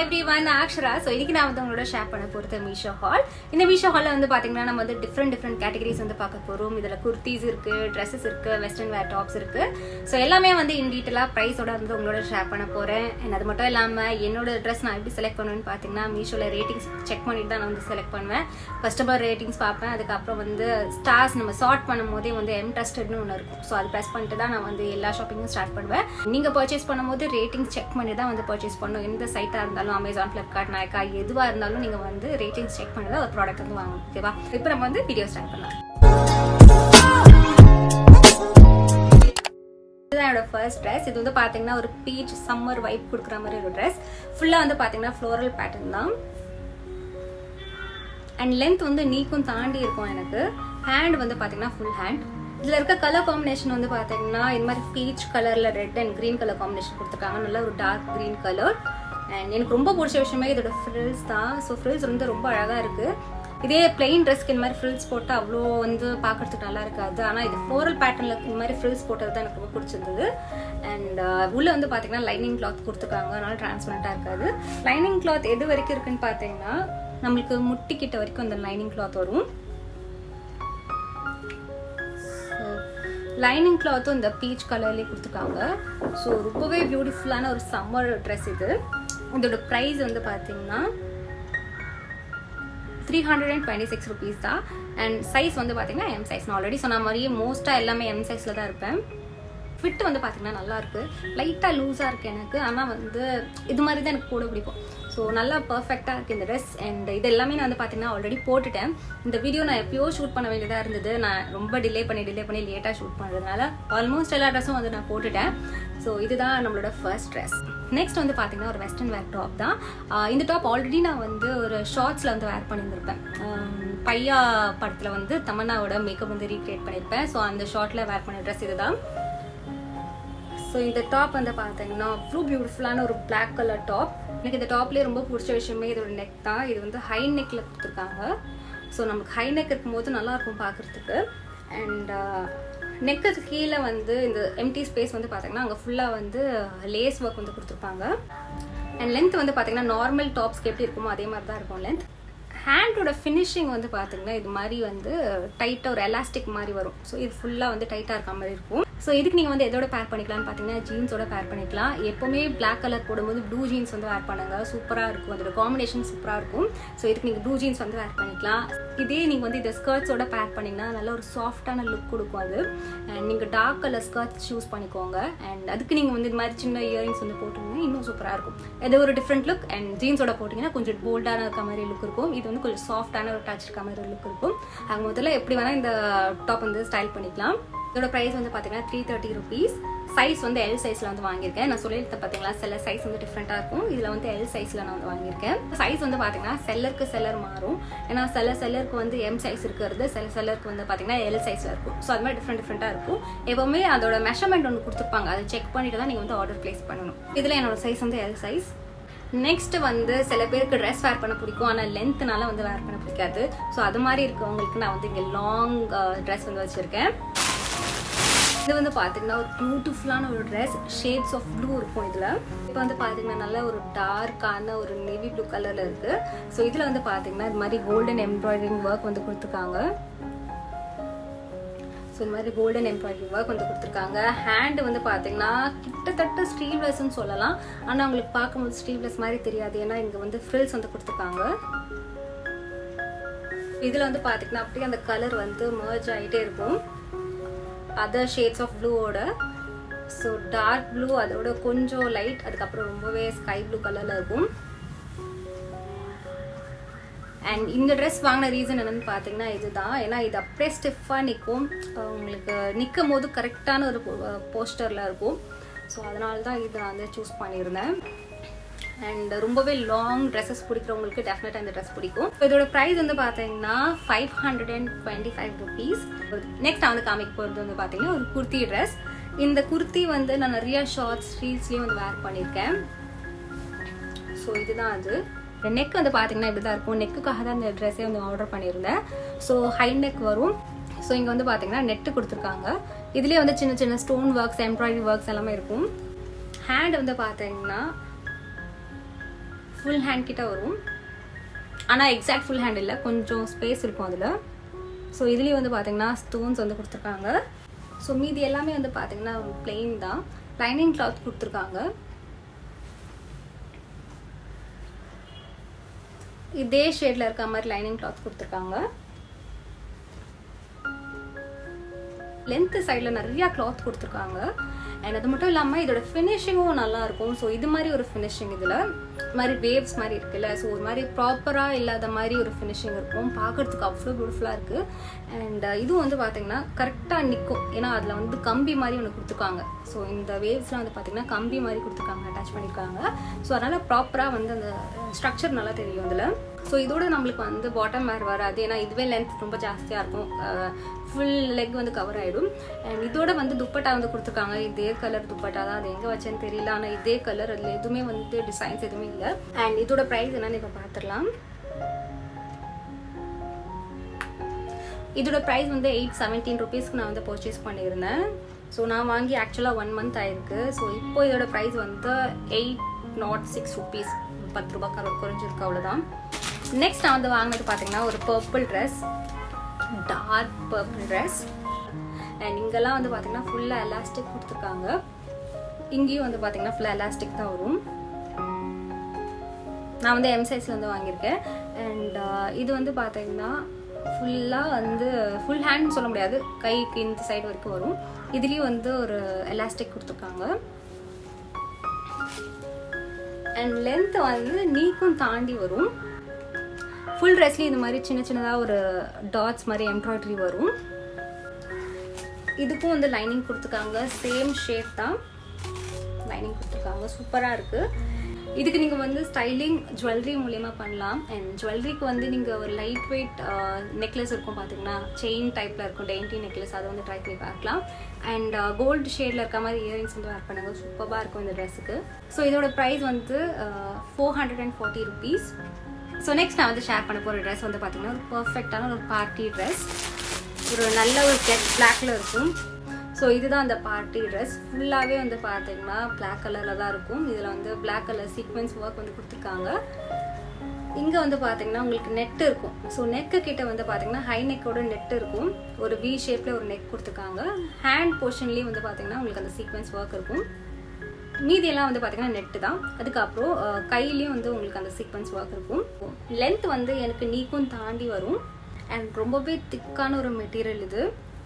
every one Akshara so இன்னைக்கு நான் வந்து உங்களோட ஷேர் பண்ண போகிறது மீஷோ ஹால் இந்த மீஷோ ஹாலில் வந்து பார்த்தீங்கன்னா நம்ம வந்து டிஃப்ரெண்ட் டிஃப்ரெண்ட் கேட்டகரிஸ் வந்து பார்க்க போகிறோம் இதில் குர்த்திஸ் இருக்குது ட்ரெஸ்ஸஸ் இருக்குது வெஸ்டர்ன் வேர் டாப்ஸ் இருக்குது ஸோ எல்லாமே வந்து இன் டீட்டெயிலாக ப்ரைஸோட வந்து உங்களோட ஷேர் பண்ண போகிறேன் அண்ட் அது மட்டும் இல்லாமல் என்னோட ட்ரெஸ் நான் எப்படி செலக்ட் பண்ணுவேன்னு பார்த்தீங்கன்னா மீஷோவில் ரேட்டிங்ஸ் செக் பண்ணிட்டு தான் நான் வந்து செலக்ட் பண்ணுவேன் கஸ்டமர் ரேட்டிங்ஸ் பார்ப்பேன் அதுக்கப்புறம் வந்து ஸ்டார்ஸ் நம்ம சார்ட் பண்ணும் போதே வந்து எம் டெஸ்டட்னு ஒன்று இருக்கும் ஸோ அது ப்ரெஸ் பண்ணிட்டு தான் நான் வந்து எல்லா ஷாப்பிங்கும் ஸ்டார்ட் பண்ணுவேன் நீங்கள் பர்ச்சேஸ் பண்ணும்போது ரேட்டிங்ஸ் செக் பண்ணி தான் வந்து பர்ச்சேஸ் பண்ணணும் எந்த சைட்டாக இருந்தாலும் அமேசான் ஃப்ளிப்கார்ட் நாய்க்கா எதுவாக இருந்தாலும் நீங்கள் வந்து ரேட்டிங்ஸ் செக் பண்ணி தான் ஒரு ப்ராடக்ட் வந்து வாங்கணும் ஓகேவா இப்போ நம்ம வந்து வீடியோ ஸ்டார்ட் பண்ணலாம் இதுதான் என்னோட ஃபர்ஸ்ட் ட்ரெஸ் இது வந்து பார்த்தீங்கன்னா ஒரு பீச் சம்மர் வைப் கொடுக்குற மாதிரி ஒரு ட்ரெஸ் ஃபுல்லாக வந்து பார்த்தீங்கன்னா ஃப்ளோரல் பேட்டர்ன் தான் அண்ட் லென்த் வந்து நீக்கும் தாண்டி இருக்கும் எனக்கு ஹேண்ட் வந்து பார்த்தீங்கன்னா ஃபுல் ஹேண்ட் இதில் இருக்க கலர் காம்பினேஷன் வந்து பார்த்தீங்கன்னா இது மாதிரி பீச் கலரில் red and green colour combination கொடுத்துருக்காங்க நல்ல ஒரு டார்க் க்ரீன் கலர் அண்ட் எனக்கு ரொம்ப பிடிச்ச விஷயமே இதோட ஃப்ரில்ஸ் தான் ஸோ ஃப்ரில்ஸ் வந்து ரொம்ப அழகாக இருக்குது இதே பிளெயின் ட்ரெஸ்க்கு இந்த மாதிரி ஃப்ரில்ஸ் போட்டால் அவ்வளோ வந்து பார்க்கறதுக்கு நல்லா இருக்காது ஆனால் இது ஃப்ளோரல் பேட்டர்னில் இந்த மாதிரி ஃப்ரில்ஸ் போட்டது தான் எனக்கு ரொம்ப பிடிச்சிருந்தது அண்ட் உள்ளே வந்து பார்த்தீங்கன்னா லைனிங் கிளாத் கொடுத்துருக்காங்க அதனால டிரான்ஸ்பரண்ட்டாக இருக்காது லைனிங் கிளாத் எது வரைக்கும் இருக்குன்னு பார்த்தீங்கன்னா நம்மளுக்கு முட்டிக்கிட்ட வரைக்கும் அந்த லைனிங் கிளாத் வரும் லைனிங் கிளாத்தும் இந்த பீச் கலர்லேயே கொடுத்துருக்காங்க ஸோ ரொம்பவே பியூட்டிஃபுல்லான ஒரு சம்மர் ட்ரெஸ் இது இதோட ப்ரைஸ் வந்து பார்த்தீங்கன்னா three hundred and twenty six rupees தான் அண்ட் சைஸ் வந்து பார்த்தீங்கன்னா எம் சைஸ் நான் ஆல்ரெடி சொன்ன மாதிரியே மோஸ்ட்டாக எல்லாமே எம் சைஸில் தான் இருப்பேன் ஃபிட் வந்து பார்த்தீங்கன்னா நல்லா இருக்கு லைட்டாக லூஸாக இருக்குது எனக்கு ஆனால் வந்து இது மாதிரி தான் எனக்கு போட பிடிக்கும் ஸோ நல்லா பர்ஃபெக்டாக இருக்குது இந்த ட்ரெஸ் அண்ட் இது எல்லாமே நான் வந்து பார்த்தீங்கன்னா ஆல்ரெடி போட்டுட்டேன் இந்த வீடியோ நான் எப்பயோ ஷூட் பண்ண வேண்டியதாக இருந்தது நான் ரொம்ப டிலே பண்ணி டிலே பண்ணி லேட்டாக ஷூட் பண்ணுறதுனால ஆல்மோஸ்ட் எல்லா ட்ரெஸ்ஸும் வந்து நான் போட்டுட்டேன் ஸோ இதுதான் நம்மளோட ஃபர்ஸ்ட் ட்ரெஸ் நெக்ஸ்ட் வந்து பார்த்தீங்கன்னா ஒரு வெஸ்டர்ன் வேர் டாப் தான் இந்த டாப் ஆல்ரெடி நான் வந்து ஒரு ஷார்ட்ஸில் வந்து வேர் பண்ணியிருந்திருப்பேன் பையா படத்தில் வந்து தமன்னாவோட மேக்கப் வந்து ரீக்ரியேட் பண்ணியிருப்பேன் ஸோ அந்த ஷார்ட்டில் வேர் பண்ண ட்ரெஸ் இதுதான் ஸோ இந்த டாப் வந்து பார்த்தீங்கன்னா அவ்வளோ பியூட்டிஃபுல்லான ஒரு பிளாக் கலர் டாப் எனக்கு இந்த டாப்லேயே ரொம்ப பிடிச்ச விஷயமே இதோட நெக் தான் இது வந்து ஹை நெக்கில் கொடுத்துருக்காங்க ஸோ நமக்கு ஹை நெக் இருக்கும்போது நல்லாயிருக்கும் பார்க்குறதுக்கு அண்ட் நெக்கு கீழே வந்து இந்த எம்டி ஸ்பேஸ் வந்து பார்த்தீங்கன்னா அங்கே ஃபுல்லாக வந்து லேஸ் ஒர்க் வந்து கொடுத்துருப்பாங்க அண்ட் லென்த் வந்து பார்த்தீங்கன்னா நார்மல் டாப்ஸ்க்கு எப்படி இருக்குமோ அதே மாதிரி தான் இருக்கும் லென்த் ஹேண்டோட ஃபினிஷிங் வந்து பார்த்தீங்கன்னா இது மாதிரி வந்து டைட்டாக ஒரு எலாஸ்டிக் மாதிரி வரும் ஸோ இது ஃபுல்லாக வந்து டைட்டாக இருக்க மாதிரி இருக்கும் ஸோ இதுக்கு நீங்கள் வந்து எதோட பேர் பண்ணிக்கலாம்னு பார்த்தீங்கன்னா ஜீன்ஸோட பேர் பண்ணிக்கலாம் எப்போவுமே பிளாக் கலர் போடும்போது ப்ளூ ஜீன்ஸ் வந்து வேர் பண்ணுங்க சூப்பராக இருக்கும் அதோட காம்பினேஷன் சூப்பராக இருக்கும் ஸோ இதுக்கு நீங்கள் ப்ளூ ஜீன்ஸ் வந்து வேர் பண்ணிக்கலாம் இதே நீங்கள் வந்து இந்த ஸ்கர்ட்ஸோட பேர் பண்ணிங்கன்னா நல்ல ஒரு சாஃப்டான லுக் கொடுக்கும் அது அண்ட் நீங்கள் டார்க் கலர் ஸ்கர்ட்ஸ் சூஸ் பண்ணிக்கோங்க அண்ட் அதுக்கு நீங்கள் வந்து இது மாதிரி சின்ன இயரிங்ஸ் வந்து போட்டிங்கன்னா இன்னும் சூப்பராக இருக்கும் இது ஒரு டிஃப்ரெண்ட் லுக் அண்ட் ஜீன்ஸோட போட்டிங்கன்னா கொஞ்சம் போல்டான இருக்க மாதிரி லுக் இருக்கும் இது வந்து கொஞ்சம் சாஃப்டான ஒரு டச் இருக்க மாதிரி லுக் இருக்கும் அங்கே முதல்ல எப்படி வேணால் இந்த டாப் வந்து ஸ்டைல் பண்ணிக்கலாம் இதோட ப்ரைஸ் வந்து பார்த்தீங்கன்னா த்ரீ தேர்ட்டி ருபீஸ் சைஸ் வந்து எல் சைஸில் வந்து வாங்கியிருக்கேன் நான் சொல்லியிருந்தேன் பார்த்தீங்களா சில சைஸ் வந்து டிஃப்ரெண்ட்டாக இருக்கும் இதில் வந்து எல் சைஸில் நான் வந்து வாங்கியிருக்கேன் சைஸ் வந்து பார்த்தீங்கன்னா செல்லருக்கு செல்லர் மாறும் ஏன்னா சில செல்லருக்கு வந்து எம் சைஸ் இருக்கிறது சில செல்லருக்கு வந்து பார்த்தீங்கன்னா எல் சைஸில் இருக்கும் ஸோ அது மாதிரி டிஃப்ரெண்ட் டிஃப்ரெண்ட்டாக இருக்கும் எப்போவுமே அதோட மெஷர்மெண்ட் ஒன்று கொடுத்துருப்பாங்க அதை செக் பண்ணிட்டு தான் நீங்கள் வந்து ஆர்டர் ப்ளேஸ் பண்ணணும் இதில் என்னோட சைஸ் வந்து எல் சைஸ் நெக்ஸ்ட் வந்து சில பேருக்கு ட்ரெஸ் வேர் பண்ண பிடிக்கும் ஆனால் லென்த்னால வந்து வேர் பண்ண பிடிக்காது ஸோ அது மாதிரி இருக்கவங்களுக்கு நான் வந்து இங்கே லாங் ட்ரெஸ் வந்து வச்சுருக்கேன் இது வந்து பார்த்தீங்கன்னா ஒரு பியூட்டிஃபுல்லான ஒரு ட்ரெஸ் ஷேட்ஸ் ஆஃப் ப்ளூ இருக்கும் இதில் இப்போ வந்து பார்த்தீங்கன்னா நல்ல ஒரு டார்க்கான ஒரு நேவி ப்ளூ கலரில் இருக்குது ஸோ இதில் வந்து பார்த்தீங்கன்னா இது மாதிரி கோல்டன் எம்ப்ராய்டரிங் ஒர்க் வந்து கொடுத்துருக்காங்க ஸோ இந்த மாதிரி கோல்டன் எம்ப்ராய்டரி ஒர்க் வந்து கொடுத்துருக்காங்க ஹேண்டு வந்து பார்த்தீங்கன்னா கிட்டத்தட்ட ஸ்டீவ்லெஸ்ன்னு சொல்லலாம் ஆனால் உங்களுக்கு பார்க்கும்போது ஸ்டீவ்லெஸ் மாதிரி தெரியாது ஏன்னா இங்கே வந்து ஃப்ரில்ஸ் வந்து கொடுத்துருக்காங்க இதில் வந்து பார்த்தீங்கன்னா அப்படியே அந்த கலர் வந்து மர்ஜ் ஆகிட்டே இருக்கும் அதர் ஷேட்ஸ் ஆஃப் ப்ளூவோட ஸோ டார்க் ப்ளூ அதோட கொஞ்சம் லைட் அதுக்கப்புறம் ரொம்பவே ஸ்கை ப்ளூ கலரில் இருக்கும் அண்ட் இந்த ட்ரெஸ் வாங்கின ரீசன் என்னன்னு பார்த்தீங்கன்னா இதுதான் ஏன்னா இது அப்படியே ஸ்டிஃபாக நிற்கும் உங்களுக்கு நிற்கும் போது கரெக்டான ஒரு போஸ்டரில் இருக்கும் ஸோ அதனால தான் இது நான் வந்து சூஸ் பண்ணியிருந்தேன் அண்ட் ரொம்பவே லாங் ட்ரெஸ்ஸஸ் பிடிக்கிறவங்களுக்கு டெஃபினட்டாக இந்த ட்ரெஸ் பிடிக்கும் இதோட ப்ரைஸ் வந்து பார்த்தீங்கன்னா five hundred and twenty five rupees next நான் வந்து காமிக்க போகிறது வந்து பார்த்தீங்கன்னா ஒரு குர்த்தி ட்ரெஸ் இந்த குர்த்தி வந்து நான் நிறைய ஷார்ட்ஸ் ரீல்ஸ்லேயும் வந்து வேர் பண்ணியிருக்கேன் ஸோ இதுதான் அது இந்த நெக் வந்து பார்த்தீங்கன்னா இப்படி தான் இருக்கும் நெக்குக்காக தான் இந்த ட்ரெஸ்ஸே வந்து ஆர்டர் பண்ணியிருந்தேன் ஸோ ஹை நெக் வரும் ஸோ இங்கே வந்து பார்த்தீங்கன்னா நெட்டு கொடுத்துருக்காங்க இதுலேயே வந்து சின்ன சின்ன ஸ்டோன் ஒர்க்ஸ் எம்ப்ராய்டரி ஒர்க்ஸ் எல்லாமே இருக்கும் ஹேண்ட் வந்து பார்த்தீங்கன்னா ஃபுல் ஹேண்ட் கிட்ட வரும் ஆனால் எக்ஸாக்ட் ஃபுல் ஹேண்ட் இல்லை கொஞ்சம் ஸ்பேஸ் இருக்கும் அதில் ஸோ இதுலேயும் வந்து பார்த்தீங்கன்னா ஸ்டோன்ஸ் வந்து கொடுத்துருக்காங்க ஸோ மீதி எல்லாமே வந்து பார்த்தீங்கன்னா பிளெயின் தான் லைனிங் கிளாத் கொடுத்துருக்காங்க இதே ஷேடில் இருக்க மாதிரி லைனிங் கிளாத் கொடுத்துருக்காங்க லென்த்து சைடில் நிறையா கிளாத் கொடுத்துருக்காங்க அண்ட் அது மட்டும் இல்லாமல் இதோட ஃபினிஷிங்கும் நல்லா இருக்கும் ஸோ இது மாதிரி ஒரு ஃபினிஷிங் இதில் மாதிரி வேவ்ஸ் மாதிரி இருக்குல்ல ஸோ ஒரு மாதிரி ப்ராப்பராக இல்லாத மாதிரி ஒரு ஃபினிஷிங் இருக்கும் பார்க்கறதுக்கு அவ்வளோ பியூட்டிஃபுல்லாக இருக்குது அண்ட் இதுவும் வந்து பார்த்தீங்கன்னா கரெக்டாக நிற்கும் ஏன்னா அதில் வந்து கம்பி மாதிரி ஒன்று கொடுத்துருக்காங்க ஸோ இந்த வேவ்ஸ்லாம் வந்து பார்த்தீங்கன்னா கம்பி மாதிரி கொடுத்துருக்காங்க அட்டாச் பண்ணியிருக்காங்க ஸோ அதனால் ப்ராப்பராக வந்து அந்த ஸ்ட்ரக்சர் நல்லா தெரியும் அதில் ஸோ இதோட நம்மளுக்கு வந்து பாட்டம் வேர் வராது ஏன்னா இதுவே லென்த் ரொம்ப ஜாஸ்தியாக இருக்கும் ஃபுல் லெக் வந்து கவர் ஆகிடும் அண்ட் இதோட வந்து துப்பட்டா வந்து கொடுத்துருக்காங்க இதே கலர் துப்பட்டா தான் அது எங்கே வச்சேன்னு தெரியல ஆனால் இதே கலர் அதில் எதுவுமே வந்து டிசைன்ஸ் எதுவுமே இல்லை அண்ட் இதோட ப்ரைஸ் என்னன்னு இப்போ பார்த்துடலாம் இதோட ப்ரைஸ் வந்து எயிட் செவன்டீன் ருபீஸ்க்கு நான் வந்து பர்ச்சேஸ் பண்ணியிருந்தேன் ஸோ நான் வாங்கி ஆக்சுவலாக ஒன் மந்த் ஆயிருக்கு ஸோ இப்போ இதோட ப்ரைஸ் வந்து எயிட் நாட் சிக்ஸ் ருபீஸ் பத்து ரூபாய் கர குறைஞ்சிருக்கு அவ்வளோதான் நெக்ஸ்ட் நான் வந்து வாங்கினது பார்த்தீங்கன்னா ஒரு purple dress dark purple dress and இங்கெல்லாம் வந்து பார்த்தீங்கன்னா ஃபுல்லாக எலாஸ்டிக் கொடுத்துருக்காங்க இங்கேயும் வந்து பார்த்தீங்கன்னா ஃபுல்லாக எலாஸ்டிக் தான் வரும் நான் வந்து எம் சைஸ்ல வந்து வாங்கியிருக்கேன் அண்ட் இது வந்து பார்த்தீங்கன்னா ஃபுல்லாக வந்து ஃபுல் ஹேண்ட் சொல்ல முடியாது கைக்கு இந்த சைடு வரைக்கும் வரும் இதுலேயும் வந்து ஒரு எலாஸ்டிக் கொடுத்துருக்காங்க அண்ட் லென்த் வந்து நீக்கும் தாண்டி வரும் ஃபுல் ட்ரெஸ்லேயும் இந்த மாதிரி சின்ன சின்னதாக ஒரு டாட்ஸ் மாதிரி எம்ப்ராய்டரி வரும் இதுக்கும் வந்து லைனிங் கொடுத்துருக்காங்க சேம் ஷேப் தான் லைனிங் கொடுத்துருக்காங்க சூப்பராக இருக்குது இதுக்கு நீங்கள் வந்து ஸ்டைலிங் ஜுவல்லரி மூலியமாக பண்ணலாம் அண்ட் ஜுவல்லரிக்கு வந்து நீங்கள் ஒரு லைட் வெயிட் நெக்லஸ் இருக்கும் பார்த்தீங்கன்னா செயின் டைப்பில் இருக்கும் டெயின்டி நெக்லஸ் அதை வந்து ட்ரை பண்ணி பார்க்கலாம் அண்ட் கோல்டு ஷேடில் இருக்க மாதிரி இயரிங்ஸ் வந்து வேர் பண்ணுங்க சூப்பராக இருக்கும் இந்த ட்ரெஸ்ஸுக்கு ஸோ இதோட ப்ரைஸ் வந்து four hundred and forty rupees so next நான் வந்து ஷேர் பண்ண போகிற ட்ரெஸ் வந்து பார்த்தீங்கன்னா ஒரு பர்ஃபெக்டான ஒரு பார்ட்டி ட்ரெஸ் ஒரு நல்ல ஒரு ஜெட் பிளாக்ல இருக்கும் ஸோ இதுதான் அந்த பார்ட்டி ட்ரெஸ் ஃபுல்லாகவே வந்து பார்த்தீங்கன்னா பிளாக் கலரில் தான் இருக்கும் இதில் வந்து பிளாக் கலர் சீக்வன்ஸ் ஒர்க் வந்து கொடுத்துருக்காங்க இங்கே வந்து பார்த்தீங்கன்னா உங்களுக்கு நெட் இருக்கும் ஸோ நெக்கு கிட்ட வந்து பார்த்தீங்கன்னா ஹை நெக்கோட நெட் இருக்கும் ஒரு வி ஷேப்பில் ஒரு நெக் கொடுத்துருக்காங்க ஹேண்ட் போர்ஷன்லேயும் வந்து பார்த்தீங்கன்னா உங்களுக்கு அந்த சீக்வன்ஸ் ஒர்க் இருக்கும் மீதியெல்லாம் வந்து பார்த்தீங்கன்னா நெட்டு தான் அதுக்கப்புறம் கையிலையும் வந்து உங்களுக்கு அந்த சீக்வன்ஸ் ஒர்க் இருக்கும் லென்த் வந்து எனக்கு நீக்கும் தாண்டி வரும் அண்ட் ரொம்பவே திக்கான ஒரு மெட்டீரியல் இது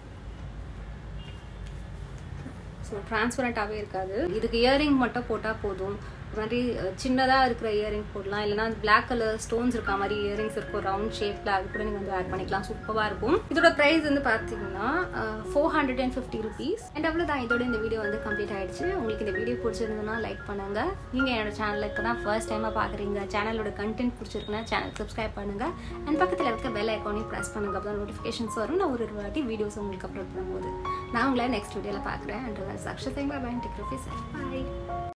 ஸோ டிரான்ஸ்பரண்ட்டாகவே இருக்காது இதுக்கு இயரிங் மட்டும் போட்டால் போதும் இது மாதிரி சின்னதாக இருக்கிற இயரிங் போடலாம் இல்லைனா பிளாக் கலர் ஸ்டோன்ஸ் இருக்க மாதிரி இயரிங்ஸ் இருக்கும் ரவுண்ட் ஷேப்பில் அது கூட நீங்கள் வந்து ஆட் பண்ணிக்கலாம் சூப்பராக இருக்கும் இதோட ப்ரைஸ் வந்து பார்த்தீங்கன்னா four hundred and fifty rupees and அவ்வளோதான் இதோட இந்த வீடியோ வந்து கம்ப்ளீட் ஆயிடுச்சு உங்களுக்கு இந்த வீடியோ பிடிச்சிருந்ததுன்னா லைக் பண்ணுங்க நீங்கள் என்னோட சேனலில் இப்போ தான் ஃபர்ஸ்ட் டைமாக பார்க்குறீங்க சேனலோட கண்டென்ட் பிடிச்சிருக்குன்னா சேனல் சப்ஸ்கிரைப் பண்ணுங்க அண்ட் பக்கத்தில் இருக்க பெல் ஐக்கானையும் ப்ரெஸ் பண்ணுங்க அப்போ தான் நோட்டிஃபிகேஷன்ஸ் வரும் நான் ஒரு வாட்டி வீடியோஸ் உங்களுக்கு அப்லோட் பண்ணும்போது நான் உங்களை நெக்ஸ்ட் வீடியோவில் பார்க்குறேன் அண்ட் அக்ஷர் தேங்க் பை டெக் பாய்